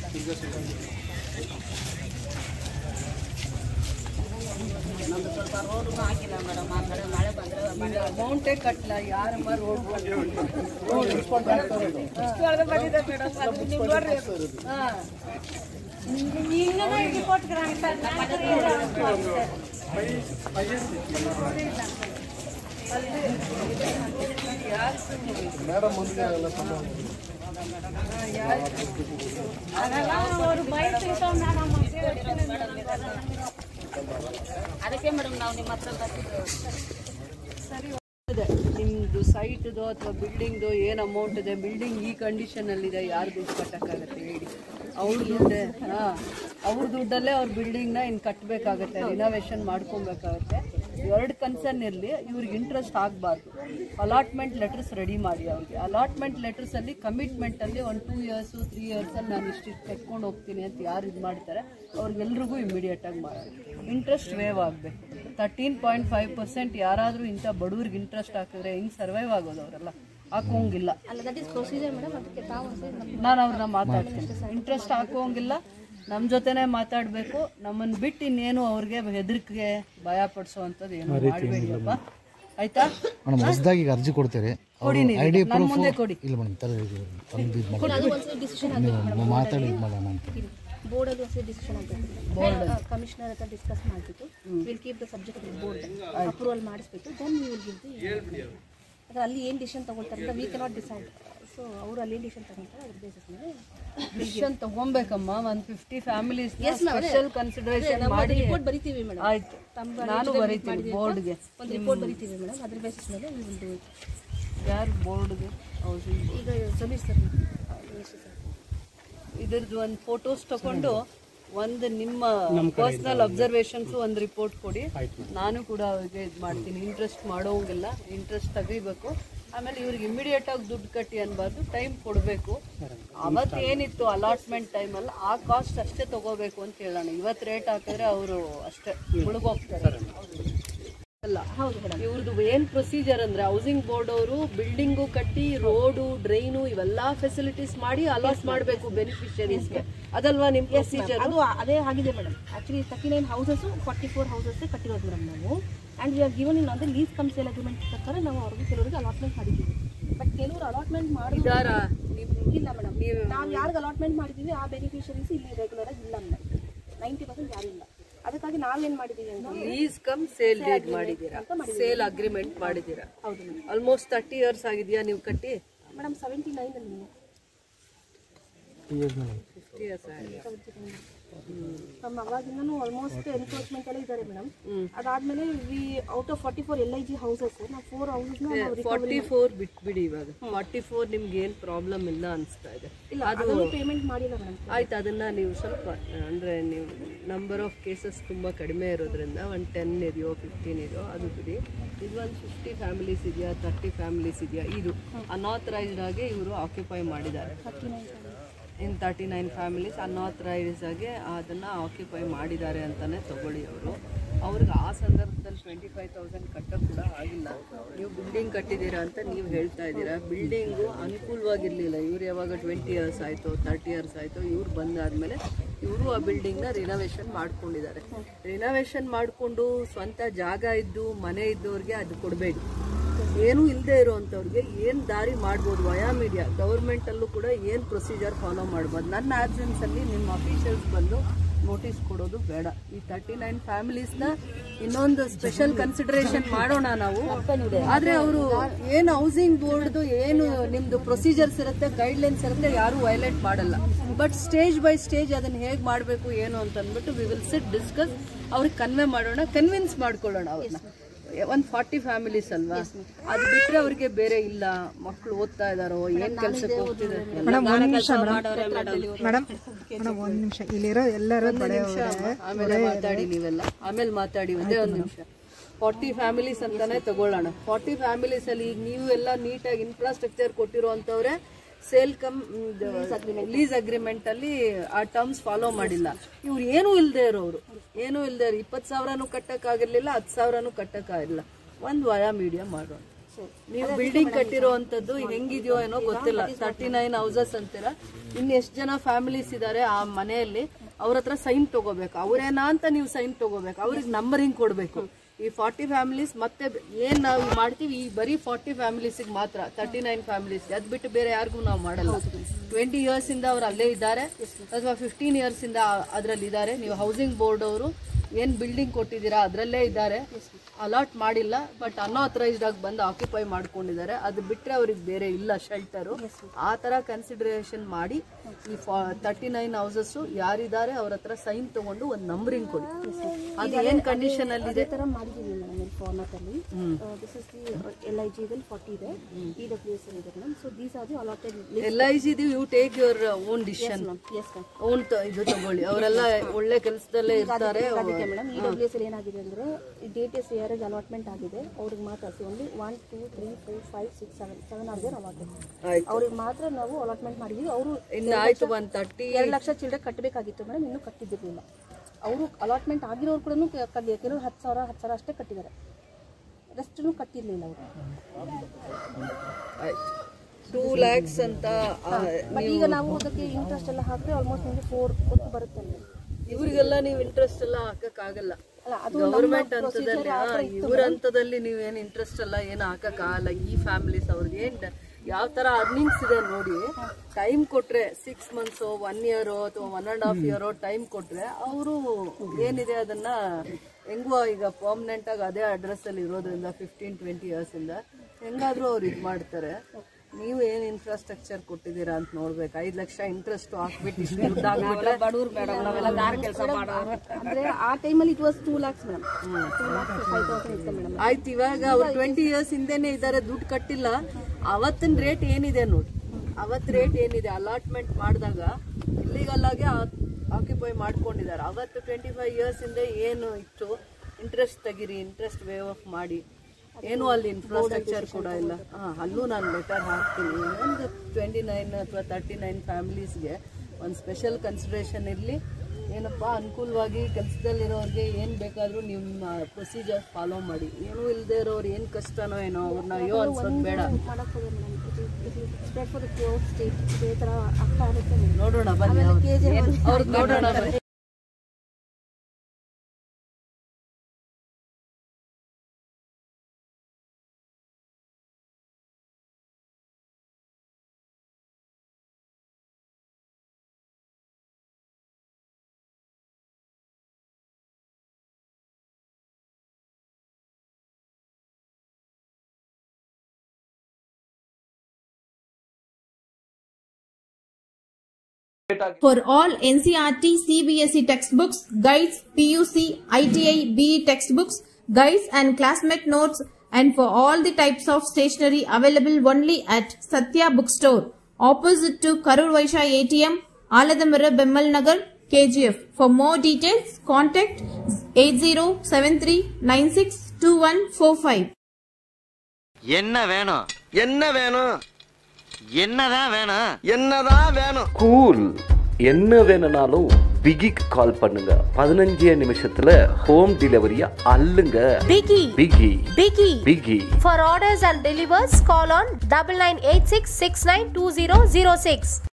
ನಮ್ದು ಸ್ವಲ್ಪ ರೋಡ್ ಹಾಕಿಲ್ಲ ಮೇಡಮ್ ಆ ಕಡೆ ಮಳೆ ಬಂದ್ರೆ ಮಳೆ ಅಮೌಂಟೇ ಕಟ್ಲ ಯಾರಮ್ಮ ರೋಡ್ ಅದಕ್ಕೆ ಮೇಡಮ್ ನಾವು ನಿಮ್ಮ ಹತ್ರ ಬರ್ತಿದ್ದು ಇದೆ ನಿಮ್ದು ಸೈಟ್ದು ಅಥವಾ ಬಿಲ್ಡಿಂಗ್ದು ಏನು ಅಮೌಂಟ್ ಇದೆ ಬಿಲ್ಡಿಂಗ್ ಈ ಕಂಡೀಷನ್ ಅಲ್ಲಿದೆ ಯಾರು ದುಡ್ಡು ಕಟ್ಟಕ್ಕಾಗತ್ತೆ ಹೇಳಿ ಅವ್ರ ದುಡ್ಡೇ ಹಾ ಅವ್ರ ದುಡ್ಡಲ್ಲೇ ಅವ್ರ ಬಿಲ್ಡಿಂಗ್ನ ಇನ್ನು ಕಟ್ಟಬೇಕಾಗತ್ತೆ ರಿನೋವೇಷನ್ ಮಾಡ್ಕೊಬೇಕಾಗತ್ತೆ ಎರಡು ಕನ್ಸರ್ನ್ ಇರಲಿ ಇವ್ರಿಗೆ ಇಂಟ್ರೆಸ್ಟ್ ಆಗಬಾರ್ದು ಅಲಾಟ್ಮೆಂಟ್ ಲೆಟರ್ಸ್ ರೆಡಿ ಮಾಡಿ ಅವ್ರಿಗೆ ಅಲಾಟ್ಮೆಂಟ್ ಲೆಟರ್ಸಲ್ಲಿ ಕಮಿಟ್ಮೆಂಟಲ್ಲಿ ಒಂದು ಟೂ ಇಯರ್ಸು ತ್ರೀ ಇಯರ್ಸಲ್ಲಿ ನಾನು ಇಷ್ಟಿಷ್ಟು ಕಟ್ಕೊಂಡು ಹೋಗ್ತೀನಿ ಅಂತ ಯಾರು ಇದು ಮಾಡ್ತಾರೆ ಅವ್ರಿಗೆಲ್ರಿಗೂ ಇಮಿಡಿಯೇಟಾಗಿ ಮಾಡೋದು ಇಂಟ್ರೆಸ್ಟ್ ವೇವ್ ಆಗಬೇಕು ತರ್ಟೀನ್ ಪಾಯಿಂಟ್ ಫೈವ್ ಪರ್ಸೆಂಟ್ ಯಾರಾದರೂ ಇಂಥ ಬಡವ್ರಿಗೆ ಇಂಟ್ರೆಸ್ಟ್ ಹಾಕಿದ್ರೆ ಹೆಂಗೆ ಸರ್ವೈವ್ ಆಗೋದು ಅವರೆಲ್ಲ ಹಾಕೋಂಗಿಲ್ಲ ಅಲ್ಲ ದಟ್ ಇಸ್ ಪ್ರೊಸೀಜರ್ ಮೇಡಮ್ ಅದಕ್ಕೆ ತಾವು ನಾನು ಅವ್ರನ್ನ ಮಾತಾಡ್ತೀನಿ ಇಂಟ್ರೆಸ್ಟ್ ಹಾಕೋಂಗಿಲ್ಲ ನಮ್ಮ ಜೊತೆನೇ ಮಾತಾಡಬೇಕು ನಮ್ಮನ್ನು ಬಿಟ್ಟು ಇನ್ನೇನು ಅವ್ರಿಗೆ ಹೆದರಿಕೆ ಭಯ ಪಡಿಸೋವಂಥದ್ದು ಏನು ಮಾಡಬೇಡಿಯಪ್ಪ ಆಯ್ತಾ ಮೇಡಮ್ ಹೊಸದಾಗಿ ಈಗ ಅರ್ಜಿ ಕೊಡ್ತೀರಿ ಕೊಡಿ ನೀವು ಐ ಡಿ ನನ್ನ ಮುಂದೆ ಕೊಡಿ ಇಲ್ಲ ಮೇಡಮ್ ತಲೆ ತಂದು ಇದು ಮಾಡಿ ಅದು ಒಂದ್ಸಲ ಡಿಸಿಷನ್ ನೀವು ಮಾತಾಡಿ ಇದು ಮಾಡೋಣ ಅಂತ ಬೋರ್ಡ್ ಅಲ್ಲಿ ಒಂದ್ಸಲ ಡಿಸಿಷನ್ ಆಗಬೇಕು ಕಮಿಷನರ್ ಹತ್ರ ಡಿಸ್ಕಸ್ ಮಾಡಿಬಿಟ್ಟು will keep the subject board approval ಮಾಡಿಸ್ಬಿಟ್ಟು then we will give the ಅದ್ರ ಅಲ್ಲಿ ಏನು ಡಿಸಿಷನ್ ತಗೊಳ್ತಾರೆ ಅಂತ ವಿ ಕೆನಾಟ್ ಡಿಸೈಡ್ ಸೊ ಅವರು ಅಲ್ಲಿ ಏನು ಡಿಸಿಷನ್ ತಗೊಳ್ತಾರೆ ಅದ್ರ ಬೇಸಿಸ್ ಮೇಲೆ ಡಿಸಿಷನ್ ತಗೊಬೇಕಮ್ಮ ಒಂದು ಫಿಫ್ಟಿ ಫ್ಯಾಮಿಲೀಸ್ ಸ್ಪೆಷಲ್ ಕನ್ಸಿಡರೇಷನ್ ಮಾಡಿ ರಿಪೋರ್ಟ್ ಬರಿತೀವಿ ಮೇಡಮ್ ಆಯ್ತು ನಾನು ಬರೀತೀನಿ ಬೋರ್ಡ್ಗೆ ಒಂದು ರಿಪೋರ್ಟ್ ಬರಿತೀವಿ ಮೇಡಮ್ ಅದ್ರ ಬೇಸಿಸ್ ಮೇಲೆ ವಿ ವಿಲ್ ಡೂ ಇಟ್ ಯಾರು ಬೋರ್ಡ್ಗೆ ಹೌಸಿಂಗ್ ಈಗ ಸಮೀರ್ ಸರ್ ಸರ್ ಇದ್ರದ್ದು ಒಂದು ಫೋಟೋಸ್ ತಗೊಂಡು ಒಂದು ನಿಮ್ಮ ಪರ್ಸನಲ್ ಅಬ್ಸರ್ವೇಷನ್ಸ್ ಒಂದು ರಿಪೋರ್ಟ್ ಕೊಡಿ ನಾನು ಕೂಡ ಅವ್ರಿಗೆ ಇದು ಮಾಡ್ತೀನಿ ಇಂಟ್ರೆಸ್ಟ್ ಮಾಡೋಂಗಿಲ್ಲ ಇಂಟ್ರೆಸ್ಟ್ ತೆಗಿಬೇಕು ಆಮೇಲೆ ಇವ್ರಿಗೆ ಇಮಿಡಿಯೇಟ್ ಆಗಿ ದುಡ್ಡು ಕಟ್ಟಿ ಅನ್ಬಾರ್ದು ಟೈಮ್ ಕೊಡಬೇಕು ಅವತ್ತು ಏನಿತ್ತು ಅಲಾಟ್ಮೆಂಟ್ ಟೈಮಲ್ಲಿ ಆ ಕಾಸ್ಟ್ ಅಷ್ಟೇ ತಗೋಬೇಕು ಅಂತ ಹೇಳೋಣ ಇವತ್ತು ರೇಟ್ ಹಾಕಿದ್ರೆ ಅವರು ಅಷ್ಟೇ ಮುಳುಗೋಗ್ತಾರೆ ಅಲ್ಲ ಇವ್ರದ್ದು ಏನ್ ಪ್ರೊಸೀಜರ್ ಅಂದ್ರೆ ಹೌಸಿಂಗ್ ಬೋರ್ಡ್ ಅವರು ಬಿಲ್ಡಿಂಗು ಕಟ್ಟಿ ರೋಡು ಡ್ರೈನು ಇವೆಲ್ಲಾ ಫೆಸಿಲಿಟೀಸ್ ಮಾಡಿ ಅಲಾಟ್ ಮಾಡಬೇಕು ಬೆನಿಫಿಷರೀಸ್ಗೆ ಅದಲ್ವಾ ನಿಮ್ ಪ್ರೊಸೀಜರ್ ಅದು ಅದೇ ಆಗಿದೆ madam actually thirty nine houses forty four houses ಕಟ್ಟಿರೋದು ಮೇಡಮ್ ನಾವು and we are given in ಅಂದರೆ ಲೀಸ್ ಕಮ್ ಸೇಲ್ ಅಗ್ರಿಮೆಂಟ್ ಪ್ರಕಾರ ನಾವು ಅವ್ರಿಗೆ ಕೆಲವರಿಗೆ ಅಲಾಟ್ಮೆಂಟ್ ಮಾಡಿದ್ದೀವಿ ಬಟ್ ಕೆಲವರು ಅಲಾಟ್ಮೆಂಟ್ ಮಾಡಿ ಇದಾರ ನಿಮ್ ಇಲ್ಲ ಮೇಡಮ್ ನಾವು ಯಾರಿಗೆ ಅಲಾಟ್ಮೆಂಟ್ ಮಾಡಿದ್ದೀವಿ ಆ ಬೆನಿಫಿಷರೀಸ್ ಇಲ್ಲಿ ರೆಗ್ಯುಲರ್ ಆಗಿ ಇಲ್ಲ ಮೇಡಮ್ ನೈಂಟಿ ಪರ್ಸೆಂಟ್ ಯಾರಿಲ್ಲ ಅದಕ್ಕಾಗಿ ನಾವೇನು ಮಾಡಿದ್ದೀವಿ ಅಂತ ಲೀಸ್ ಕಮ್ ಸೇಲ್ ಡೇಟ್ ಮಾಡಿದೀರಾ ಸೇಲ್ ಅಗ್ರಿಮೆಂಟ್ ಮಾಡಿದೀರಾ ಆಲ್ಮೋಸ್ಟ್ ತರ್ಟಿ ಇಯರ್ಸ್ ಆಗಿದೆಯಾ ನೀವು ಕಟ್ಟಿ ಮೇಡಮ್ ಸೆವೆಂಟಿ ನೈನಲ್ಲಿ ಫಿಫ್ಟಿ ಇಯರ್ಸ್ ಆಗಿದೆ ನಮ್ಮ ಅವಾಗಿಂದನೂ ಆಲ್ಮೋಸ್ಟ್ ಎನ್ಕ್ರೋಚ್ಮೆಂಟ್ ಎಲ್ಲ ಇದ್ದಾರೆ ಮೇಡಮ್ ಅದಾದ್ಮೇಲೆ we out of forty four L I G houses ನಾವು ಫೋರ್ ಹೌಸಸ್ನ ನಾವು ಫಾರ್ಟಿ ಫೋರ್ ಬಿಟ್ಬಿಡಿ ಇವಾಗ ಫಾರ್ಟಿ ಫೋರ್ ನಿಮ್ಗೆ ಏನ್ ಪ್ರಾಬ್ಲಮ್ ಇಲ್ಲ ಅನ್ಸ್ತಾ ಇದೆ ಇಲ್ಲ ಅದನ್ನು ಪೇಮೆಂಟ್ ಮಾಡಿಲ್ಲ ಮೇಡಮ್ ಆಯ್ತು ಅದನ್ನ ನೀವು ಸ್ವಲ್ಪ ಅಂದ್ರೆ ನೀವು ನಂಬರ್ ಆಫ್ ಕೇಸಸ್ ತುಂಬಾ ಕಡಿಮೆ ಇರೋದ್ರಿಂದ ಒಂದು ಟೆನ್ ಇದೆಯೋ ಫಿಫ್ಟೀನ್ ಇದೆಯೋ ಅದು ಬಿಡಿ ಇದು ಒಂದು ಫಿಫ್ಟಿ ಫ್ಯಾಮಿಲೀಸ್ ಇದೆಯಾ ತರ್ಟಿ ಫ್ಯಾಮಿಲೀಸ್ ಇದೆಯಾ ಇದು ಅನಾಥರೈಸ್ಡ್ ಆಗಿ ಇವರು ಆಕ್ಯುಪೈ ಮಾಡಿದ್ದಾರೆ in thirty nine families unauthorised ಆಗಿ ಅದನ್ನು ಆಕ್ಯುಪೈ ಮಾಡಿದ್ದಾರೆ ಅಂತಲೇ ತಗೊಳ್ಳಿ ಅವರು ಅವ್ರಿಗೆ ಆ ಸಂದರ್ಭದಲ್ಲಿ ಟ್ವೆಂಟಿ ಫೈವ್ ತೌಸಂಡ್ ಕಟ್ಟೋಕ್ಕೆ ಕೂಡ ಆಗಿಲ್ಲ ನೀವು ಬಿಲ್ಡಿಂಗ್ ಕಟ್ಟಿದ್ದೀರಾ ಅಂತ ನೀವು ಹೇಳ್ತಾ ಇದ್ದೀರಾ ಬಿಲ್ಡಿಂಗು ಅನುಕೂಲವಾಗಿರಲಿಲ್ಲ ಇವ್ರು ಯಾವಾಗ ಟ್ವೆಂಟಿ ಇಯರ್ಸ್ ಆಯಿತು ತರ್ಟಿ ಇಯರ್ಸ್ ಆಯಿತು ಇವ್ರು ಬಂದಾದಮೇಲೆ ಇವರು ಆ ಬಿಲ್ಡಿಂಗ್ನ ರಿನೋವೇಷನ್ ಮಾಡ್ಕೊಂಡಿದ್ದಾರೆ ರಿನೋವೇಷನ್ ಮಾಡಿಕೊಂಡು ಸ್ವಂತ ಜಾಗ ಇದ್ದು ಮನೆ ಇದ್ದವ್ರಿಗೆ ಅದು ಕೊಡಬೇಡಿ ಏನೂ ಇಲ್ಲದೆ ಇರೋವಂಥವ್ರಿಗೆ ಏನು ದಾರಿ ಮಾಡ್ಬೋದು ವಯಾ ಮೀಡಿಯಾ ಗೌರ್ಮೆಂಟಲ್ಲೂ ಕೂಡ ಏನು ಪ್ರೊಸೀಜರ್ ಫಾಲೋ ಮಾಡ್ಬೋದು ನನ್ನ ಆಬ್ಸೆನ್ಸಲ್ಲಿ ನಿಮ್ಮ ಅಫಿಷಿಯಲ್ಸ್ ಬಂದು ನೋಟಿಸ್ ಕೊಡೋದು ಬೇಡ ಈ ತರ್ಟಿ ನೈನ್ ಫ್ಯಾಮಿಲೀಸ್ನ ಇನ್ನೊಂದು ಸ್ಪೆಷಲ್ ಕನ್ಸಿಡರೇಷನ್ ಮಾಡೋಣ ನಾವು ಆದರೆ ಅವರು ಏನು ಹೌಸಿಂಗ್ ಬೋರ್ಡ್ದು ಏನು ನಿಮ್ಮದು ಪ್ರೊಸೀಜರ್ಸ್ ಇರುತ್ತೆ ಗೈಡ್ಲೈನ್ಸ್ ಇರುತ್ತೆ ಯಾರೂ ವೈಲೇಟ್ ಮಾಡಲ್ಲ ಬಟ್ ಸ್ಟೇಜ್ ಬೈ ಸ್ಟೇಜ್ ಅದನ್ನು ಹೇಗೆ ಮಾಡಬೇಕು ಏನು ಅಂತ ಅಂದ್ಬಿಟ್ಟು ವಿ ವಿಲ್ ಸಿಟ್ ಡಿಸ್ಕಸ್ ಅವ್ರಿಗೆ ಕನ್ವೆ ಮಾಡೋಣ ಕನ್ವಿನ್ಸ್ ಮಾಡ್ಕೊಳ್ಳೋಣ ಅವ್ರನ್ನ ಒಂದು ಫಾರ್ಟಿ ಫ್ಯಾಮಿಲೀಸ್ ಅಲ್ವಾ ಅದು ಬಿಟ್ರೆ ಅವ್ರಿಗೆ ಬೇರೆ ಇಲ್ಲ ಮಕ್ಕಳು ಓದ್ತಾ ಇದಾರೋ ಏನ್ ಕೆಲ್ಸಕ್ಕೆ ಹೋಗ್ತಿದ್ದಾರೆ ಮೇಡಮ್ ಒಂದ್ ನಿಮಿಷ ಮೇಡಮ್ ಮೇಡಮ್ ಮೇಡಮ್ ಒಂದ್ ನಿಮಿಷ ಇಲ್ಲಿರೋ ಎಲ್ಲರೂ ಬಡ ಆಮೇಲೆ ಮಾತಾಡಿ ನೀವೆಲ್ಲ ಆಮೇಲೆ ಮಾತಾಡಿ ಒಂದೇ ಒಂದು ನಿಮಿಷ ಫಾರ್ಟಿ ಫ್ಯಾಮಿಲೀಸ್ ಅಂತಾನೆ ತಗೊಳ್ಳೋಣ ಫಾರ್ಟಿ ಫ್ಯಾಮಿಲೀಸ್ ಅಲ್ಲಿ ಈಗ ನೀವು ಎಲ್ಲ ನೀಟಾಗಿ ಇನ್ಫ್ರಾಸ್ಟ್ರಕ್ಚರ್ ಕೊಟ್ಟಿರೋ ಅಂತವ್ರೆ ಸೇಲ್ ಕಮ್ ಲೀಸ್ ಅಗ್ರಿಮೆಂಟ್ ಅಲ್ಲಿ ಆ ಟರ್ಮ್ಸ್ ಫಾಲೋ ಮಾಡಿಲ್ಲ ಇವ್ರು ಏನೂ ಇಲ್ಲದೆ ಇರೋರು ಏನೂ ಇಲ್ಲದೆ ಇಪ್ಪತ್ತು ಸಾವಿರನೂ ಕಟ್ಟಕ್ಕಾಗಿರ್ಲಿಲ್ಲ ಹತ್ತು ಸಾವಿರನೂ ಕಟ್ಟಕ್ಕಾಗಿಲ್ಲ ಒಂದು ವಯಾ ಮೀಡಿಯಾ ಮಾಡೋಣ ನೀವು ಬಿಲ್ಡಿಂಗ್ ಕಟ್ಟಿರೋವಂಥದ್ದು ಹೆಂಗಿದೆಯೋ ಏನೋ ಗೊತ್ತಿಲ್ಲ ತರ್ಟಿ ನೈನ್ ಹೌಸಸ್ ಅಂತೀರ ಇನ್ನು ಎಷ್ಟು ಜನ ಫ್ಯಾಮಿಲೀಸ್ ಇದ್ದಾರೆ ಆ ಮನೆಯಲ್ಲಿ ಅವ್ರ ಹತ್ರ ಸೈನ್ ತಗೋಬೇಕು ಅವ್ರೇನಾ ಅಂತ ನೀವು ಸೈನ್ ತಗೋಬೇಕು ಅವ್ರಿಗೆ ನಂಬರಿಂಗ್ ಕೊಡಬೇಕು ಈ ಫಾರ್ಟಿ ಫ್ಯಾಮಿಲೀಸ್ ಮತ್ತೆ ಬ- ಏನ್ ನಾವು ಮಾಡ್ತೀವಿ ಈ ಬರೀ ಫಾರ್ಟಿ ಫ್ಯಾಮಿಲೀಸಿಗೆ ಮಾತ್ರ ತರ್ಟಿ ನೈನ್ ಫ್ಯಾಮಿಲೀಸ್ ಅದ್ ಬಿಟ್ಟು ಬೇರೆ ಯಾರಿಗೂ ನಾವು ಮಾಡಲ್ಲ ಟ್ವೆಂಟಿ ಇಯರ್ಸ್ ಇಂದ ಅವ್ರು ಅಲ್ಲೇ ಇದ್ದಾರೆ ಅಥವಾ ಫಿಫ್ಟೀನ್ ಇಯರ್ಸ್ ಇಂದ ಅದರಲ್ಲಿ ಇದ್ದಾರೆ ನೀವು ಹೌಸಿಂಗ್ ಬೋರ್ಡ್ ಅವರು ಏನ್ ಬಿಲ್ಡಿಂಗ್ ಕೊಟ್ಟಿದ್ದೀರಾ ಅದರಲ್ಲೇ ಇದ್ದಾರೆ ಅಲಾಟ್ ಮಾಡಿಲ್ಲ ಬಟ್ ಅನ್ಆಥರೈಸ್ಡ್ ಆಗಿ ಬಂದು ಆಕ್ಯುಪೈ ಮಾಡ್ಕೊಂಡಿದ್ದಾರೆ ಅದು ಬಿಟ್ರೆ ಅವ್ರಿಗೆ ಬೇರೆ ಇಲ್ಲ ಶೆಲ್ಟರು ಆ ತರ ಕನ್ಸಿಡರೇಷನ್ ಮಾಡಿ ಈ ತರ್ಟಿ ನೈನ್ ಹೌಸಸ್ ಯಾರಿದ್ದಾರೆ ಅವ್ರ ಹತ್ರ ಸೈನ್ ತಗೊಂಡು ಒಂದು ನಂಬರಿಂಗ್ ಕೊಡಿ ಅದು ಏನ್ ಕಂಡೀಷನ್ ಅಲ್ಲಿ ಇದೆ ಇದೇ ಥರ ಮಾಡಿದ್ದೀವಿ ಮೇಡಮ್ ಇಲ್ಲಿ ಫಾರ್ಮಾಟ್ ಅಲ್ಲಿ this is the L I G ದಲ್ಲಿ ಫಾರ್ಟಿ ಇದೆ ಇ ಡಬ್ಲ್ಯೂ ಎಸ್ ಇದೆ madam so these are the allotted L I C you take your own decision yes ma'am own ಇದು ತಗೊಳ್ಳಿ ಅವರೆಲ್ಲ ಒಳ್ಳೆ ಕೆಲಸದಲ್ಲೇ ಇರ್ತಾರೆ ಅದಕ್ಕೆ ಮೇಡಮ್ ಇ ಡಬ್ಲ್ಯೂ ಎಸ್ ಏನಾಗಿದೆ ಅಂದರೆ ಡೇಟ್ ಎಸ್ ಯಾರಿಗೆ ಅಲಾಟ್ಮೆಂಟ್ ಆಗಿದೆ ಅವ್ರಿಗೆ ಮಾತ್ರ C only one two three four five six seven seven are there allotted ಆಯ್ತು ಅವ್ರಿಗೆ ಮಾತ್ರ ನಾವು ಅಲಾಟ್ಮೆಂಟ್ ಮಾಡಿದ್ವಿ ಅವರು ಇನ್ನು ಆಯ್ತು ಒನ್ ತರ್ಟಿ ಎರಡು ಲಕ್ಷ ಚಿಲ್ಲರೆ ಕಟ್ಟಬೇಕಾಗಿತ್ತು ಮೇಡಮ್ ಇನ್ನೂ ಕಟ್ಟಿದ್ದಿರಲಿಲ್ಲ ಅವರು ಅಲಾಟ್ಮೆಂಟ್ ಆಗಿರೋರು ಕೂಡ ಕೆಲವರು ಹತ್ತು ಸಾವಿರ ಹತ್ತು ಸಾವಿರ ಅಷ್ಟೇ ಕಟ್ಟಿದ್ದಾರೆ ರೆಸ್ಟನ್ನು ಕಟ್ಟಿರಲಿಲ್ಲ ಅವರು ಟೂ ಲ್ಯಾಕ್ಸ್ ಅಂತ ಆ, ಬಟ್ ಈಗ ನಾವು ಅದಕ್ಕೆ ಇಂಟ್ರೆಸ್ಟ್ ಎಲ್ಲ ಹಾಕಿದ್ರೆ ಆಲ್ಮೋಸ್ಟ್ ನಿಮಗೆ ಫೋರ್ ಹೊತ್ತು ಬರುತ್ತೆ ಮೇಡಮ್ ಇವ್ರಿಗೆಲ್ಲ ನೀವು ಇಂಟ್ರೆಸ್ಟ್ ಎಲ್ಲ ಹಾಕಕ್ ಆಗಲ್ಲ ಅಲ್ಲ ಅದು ಗವರ್ಮೆಂಟ್ ಹಂತದಲ್ಲಿ ಇವ್ರ ಹಂತದಲ್ಲಿ ನೀವೇನ್ ಇಂಟ್ರೆಸ್ಟ್ ಎಲ್ಲ ಏನು ಹಾಕಕ್ ಆಗಲ್ಲ ಈ ಫ್ಯಾಮಿಲೀಸ್ ಅವ್ರಿಗೆ ಏನ್ ಯಾವ ತರ ಅರ್ನಿಂಗ್ಸ್ ಇದೆ ನೋಡಿ ಟೈಮ್ ಕೊಟ್ರೆ ಸಿಕ್ಸ್ ಮಂತ್ಸ್ ಒನ್ ಇಯರ್ ಅಥವಾ one and half year time ಕೊಟ್ರೆ ಅವರು ಏನಿದೆ ಅದನ್ನ ಹೆಂಗೋ ಈಗ ಪರ್ಮನೆಂಟ್ ಆಗಿ ಅದೇ ಅಡ್ರೆಸ್ ಅಲ್ಲಿ ಇರೋದ್ರಿಂದ ಫಿಫ್ಟೀನ್ ಟ್ವೆಂಟಿ ಇಯರ್ಸ್ ಇಂದ ಹೆಂಗಾದ್ರೂ ಅವ್ರು ಇದು ಮಾಡ್ತಾರೆ ನೀವು ಏನ್ ಇನ್ಫ್ರಾಸ್ಟ್ರಕ್ಚರ್ ಕೊಟ್ಟಿದ್ದೀರಾ ಅಂತ ನೋಡ್ಬೇಕು ಐದ್ ಲಕ್ಷ ಇಂಟ್ರೆಸ್ಟ್ ಹಾಕ್ಬಿಟ್ಟು ಇಷ್ಟು ದುಡ್ಡು ಹಾಕ್ಬಿಟ್ರೆ ಬಡವ್ರು ಮೇಡಮ್ ನಾವೆಲ್ಲ ಗಾರ ಕೆಲಸ ಮಾಡೋರು ಅಂದ್ರೆ ಆ ಟೈಮಲ್ಲಿ it was two lakhs madam two lakhs five thousand ಇತ್ತು ಮೇಡಮ್ ಆಯ್ತು ಇವಾಗ ಅವ್ರು ಟ್ವೆಂಟಿ ಇಯರ್ಸ್ ಹಿಂದೆನೆ ಇದ್ದಾರೆ ದುಡ್ಡು ಕಟ್ಟಿಲ್ಲ ಅವತ್ತಿನ ರೇಟ್ ಏನಿದೆ ನೋಡಿ ಅವತ್ ರೇಟ್ ಏನಿದೆ ಅಲಾಟ್ಮೆಂಟ್ ಮಾಡಿದಾಗ ಇಲ್ಲಿಗಲ್ ಆಗಿ ಆಕ್ಯುಪೈ ಮಾಡ್ಕೊಂಡಿದ್ದಾರೆ ಅವತ್ತು ಟ್ವೆಂಟಿ ಫೈವ್ ಇಯರ್ಸ್ ಹಿಂದೆ ಏನು ಇತ್ತು ಇಂಟ್ರೆಸ್ಟ್ ತೆಗಿರಿ ಇಂಟ್ರೆಸ್ಟ್ ವೇವ್ ಆಫ್ ಮಾಡಿ ಏನು ಅಲ್ಲಿ ಇನ್ಫ್ರಾಸ್ಟ್ರಕ್ಚರ್ ಕೂಡ ಇಲ್ಲ ಹಾ ಅಲ್ಲೂ ನಾನು ಲೆಟರ್ ಹಾಕ್ತೀನಿ ಒಂದು ಟ್ವೆಂಟಿ ನೈನ್ ಅಥವಾ ತರ್ಟಿ ನೈನ್ ಫ್ಯಾಮಿಲೀಸ್ಗೆ ಒಂದು ಸ್ಪೆಷಲ್ ಕನ್ಸಿಡರೇಷನ್ ಇರಲಿ ಏನಪ್ಪ ಅನುಕೂಲವಾಗಿ ಕೆಲಸದಲ್ಲಿರೋರಿಗೆ ಏನು ಬೇಕಾದರೂ ನಿಮ್ಮ ಪ್ರೊಸೀಜರ್ ಫಾಲೋ ಮಾಡಿ ಏನೂ ಇಲ್ಲದೆ ಇರೋರು ಏನು ಕಷ್ಟನೋ ಏನೋ ಅವ್ರನ್ನ ಅಯ್ಯೋ ಅನ್ಸೋದು ಬೇಡ ಮಾಡಕ್ ಹೋದೆ madam spread for the close state ಇದೇ ಥರ ಆಗ್ತಾ ಇರುತ್ತೆ ಮೇಡಮ್ ನೋಡೋಣ ಬನ್ನಿ ಅವ್ರು- ಅವ್ರದ್ದು ನೋಡೋಣ ಬನ್ನಿ For all NCRT CBSE textbooks, guides, PUC, ITI, BE textbooks, guides and classmate notes and for all the types of stationery available only at Satya Bookstore, opposite to Karur Vaishya ATM, Aladamara Bemmal Nagar, KGF. For more details, contact 8073962145. என்ன வேணும் என்ன வேணும் என்னதான் வேணும் என்னதான் வேணும் cool என்ன வேணும்னாலும் பிகிக்கு கால் பண்ணுங்க பதினஞ்சே நிமிஷத்துல ஹோம் டெலிவரியை அள்ளுங்க Biggie, Biggie Biggie. Biggie For orders and delivers, call on double nine eight six six nine two zero zero six.